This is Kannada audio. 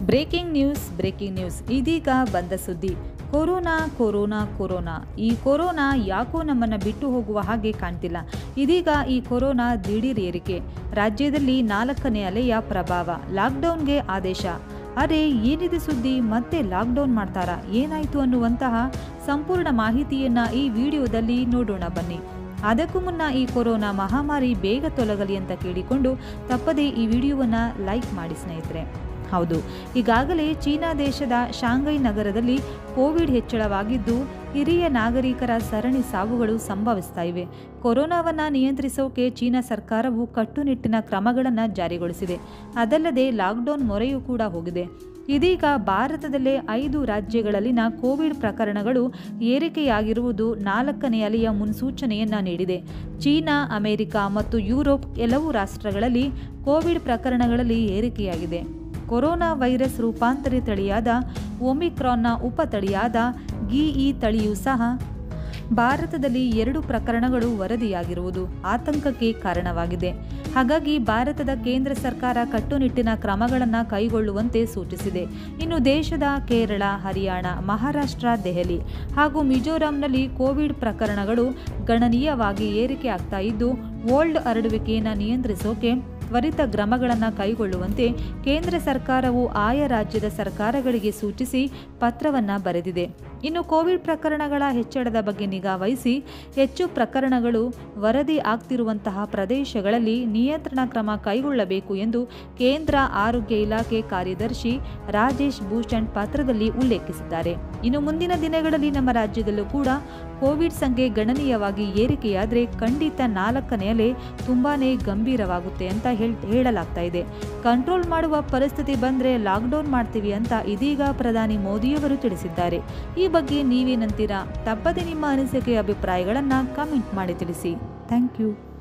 ಬ್ರೇಕಿಂಗ್ ನ್ಯೂಸ್ ಬ್ರೇಕಿಂಗ್ ನ್ಯೂಸ್ ಇದೀಗ ಬಂದ ಸುದ್ದಿ ಕೊರೋನಾ ಕೊರೋನಾ ಕೊರೋನಾ ಈ ಕೊರೋನಾ ಯಾಕೋ ನಮ್ಮನ್ನು ಬಿಟ್ಟು ಹೋಗುವ ಹಾಗೆ ಕಾಣ್ತಿಲ್ಲ ಇದೀಗ ಈ ಕೊರೋನಾ ದಿಢೀರ್ ಏರಿಕೆ ರಾಜ್ಯದಲ್ಲಿ ನಾಲ್ಕನೇ ಅಲೆಯ ಪ್ರಭಾವ ಲಾಕ್ಡೌನ್ಗೆ ಆದೇಶ ಅರೆ ಏನಿದೆ ಸುದ್ದಿ ಮತ್ತೆ ಲಾಕ್ಡೌನ್ ಮಾಡ್ತಾರಾ ಏನಾಯಿತು ಅನ್ನುವಂತಹ ಸಂಪೂರ್ಣ ಮಾಹಿತಿಯನ್ನ ಈ ವಿಡಿಯೋದಲ್ಲಿ ನೋಡೋಣ ಬನ್ನಿ ಅದಕ್ಕೂ ಮುನ್ನ ಈ ಕೊರೋನಾ ಮಹಾಮಾರಿ ಬೇಗ ತೊಲಗಲಿ ಅಂತ ಕೇಳಿಕೊಂಡು ತಪ್ಪದೇ ಈ ವಿಡಿಯೋವನ್ನು ಲೈಕ್ ಮಾಡಿ ಸ್ನೇಹಿತರೆ ಹೌದು ಈಗಾಗಲೇ ಚೀನಾ ದೇಶದ ಶಾಂಘೈ ನಗರದಲ್ಲಿ ಕೋವಿಡ್ ಹೆಚ್ಚಳವಾಗಿದ್ದು ಹಿರಿಯ ನಾಗರಿಕರ ಸರಣಿ ಸಾವುಗಳು ಸಂಭವಿಸ್ತಾ ಇವೆ ಕೊರೋನಾವನ್ನು ನಿಯಂತ್ರಿಸೋಕೆ ಚೀನಾ ಸರ್ಕಾರವು ಕಟ್ಟುನಿಟ್ಟಿನ ಕ್ರಮಗಳನ್ನು ಜಾರಿಗೊಳಿಸಿದೆ ಅದಲ್ಲದೆ ಲಾಕ್ಡೌನ್ ಮೊರೆಯೂ ಕೂಡ ಹೋಗಿದೆ ಇದೀಗ ಭಾರತದಲ್ಲೇ ಐದು ರಾಜ್ಯಗಳಲ್ಲಿನ ಕೋವಿಡ್ ಪ್ರಕರಣಗಳು ಏರಿಕೆಯಾಗಿರುವುದು ನಾಲ್ಕನೇ ಅಲೆಯ ಮುನ್ಸೂಚನೆಯನ್ನ ನೀಡಿದೆ ಚೀನಾ ಅಮೆರಿಕ ಮತ್ತು ಯುರೋಪ್ ಕೆಲವು ರಾಷ್ಟ್ರಗಳಲ್ಲಿ ಕೋವಿಡ್ ಪ್ರಕರಣಗಳಲ್ಲಿ ಏರಿಕೆಯಾಗಿದೆ ಕೊರೋನಾ ವೈರಸ್ ರೂಪಾಂತರಿ ತಳಿಯಾದ ಒಮಿಕ್ರಾನ್ನ ಉಪತಳಿಯಾದ ಗಿಇ ತಳಿಯೂ ಸಹ ಭಾರತದಲ್ಲಿ ಎರಡು ಪ್ರಕರಣಗಳು ವರದಿಯಾಗಿರುವುದು ಆತಂಕಕ್ಕೆ ಕಾರಣವಾಗಿದೆ ಹಾಗಾಗಿ ಭಾರತದ ಕೇಂದ್ರ ಸರ್ಕಾರ ಕಟ್ಟುನಿಟ್ಟಿನ ಕ್ರಮಗಳನ್ನು ಕೈಗೊಳ್ಳುವಂತೆ ಸೂಚಿಸಿದೆ ಇನ್ನು ದೇಶದ ಕೇರಳ ಹರಿಯಾಣ ಮಹಾರಾಷ್ಟ್ರ ದೆಹಲಿ ಹಾಗೂ ಮಿಜೋರಾಂನಲ್ಲಿ ಕೋವಿಡ್ ಪ್ರಕರಣಗಳು ಗಣನೀಯವಾಗಿ ಏರಿಕೆ ಆಗ್ತಾ ಇದ್ದು ಓಲ್ಡ್ ಹರಡುವಿಕೆಯನ್ನು ನಿಯಂತ್ರಿಸೋಕೆ ತ್ವರಿತ ಕ್ರಮಗಳನ್ನು ಕೈಗೊಳ್ಳುವಂತೆ ಕೇಂದ್ರ ಸರ್ಕಾರವು ಆಯಾ ರಾಜ್ಯದ ಸರ್ಕಾರಗಳಿಗೆ ಸೂಚಿಸಿ ಪತ್ರವನ್ನು ಬರೆದಿದೆ ಇನ್ನು ಕೋವಿಡ್ ಪ್ರಕರಣಗಳ ಹೆಚ್ಚಳದ ಬಗ್ಗೆ ನಿಗಾ ವಹಿಸಿ ಹೆಚ್ಚು ಪ್ರಕರಣಗಳು ವರದಿ ಆಗ್ತಿರುವಂತಹ ಪ್ರದೇಶಗಳಲ್ಲಿ ನಿಯಂತ್ರಣ ಕ್ರಮ ಕೈಗೊಳ್ಳಬೇಕು ಎಂದು ಕೇಂದ್ರ ಆರೋಗ್ಯ ಇಲಾಖೆ ಕಾರ್ಯದರ್ಶಿ ರಾಜೇಶ್ ಭೂಷಣ್ ಪತ್ರದಲ್ಲಿ ಉಲ್ಲೇಖಿಸಿದ್ದಾರೆ ಇನ್ನು ಮುಂದಿನ ದಿನಗಳಲ್ಲಿ ನಮ್ಮ ರಾಜ್ಯದಲ್ಲೂ ಕೂಡ ಕೋವಿಡ್ ಸಂಖ್ಯೆ ಗಣನೀಯವಾಗಿ ಏರಿಕೆಯಾದರೆ ಖಂಡಿತ ನಾಲ್ಕನೇ ಅಲೆ ತುಂಬಾನೇ ಗಂಭೀರವಾಗುತ್ತೆ ಅಂತ ಹೇಳ್ ಹೇಳಲಾಗ್ತಾ ಇದೆ ಕಂಟ್ರೋಲ್ ಮಾಡುವ ಪರಿಸ್ಥಿತಿ ಬಂದರೆ ಲಾಕ್ಡೌನ್ ಮಾಡ್ತೀವಿ ಅಂತ ಇದೀಗ ಪ್ರಧಾನಿ ಮೋದಿಯವರು ತಿಳಿಸಿದ್ದಾರೆ ಈ ಬಗ್ಗೆ ನೀವೇನಂತೀರಾ ತಪ್ಪದೆ ನಿಮ್ಮ ಅನಿಸಿಕೆ ಅಭಿಪ್ರಾಯಗಳನ್ನು ಕಮೆಂಟ್ ಮಾಡಿ ತಿಳಿಸಿ ಥ್ಯಾಂಕ್ ಯು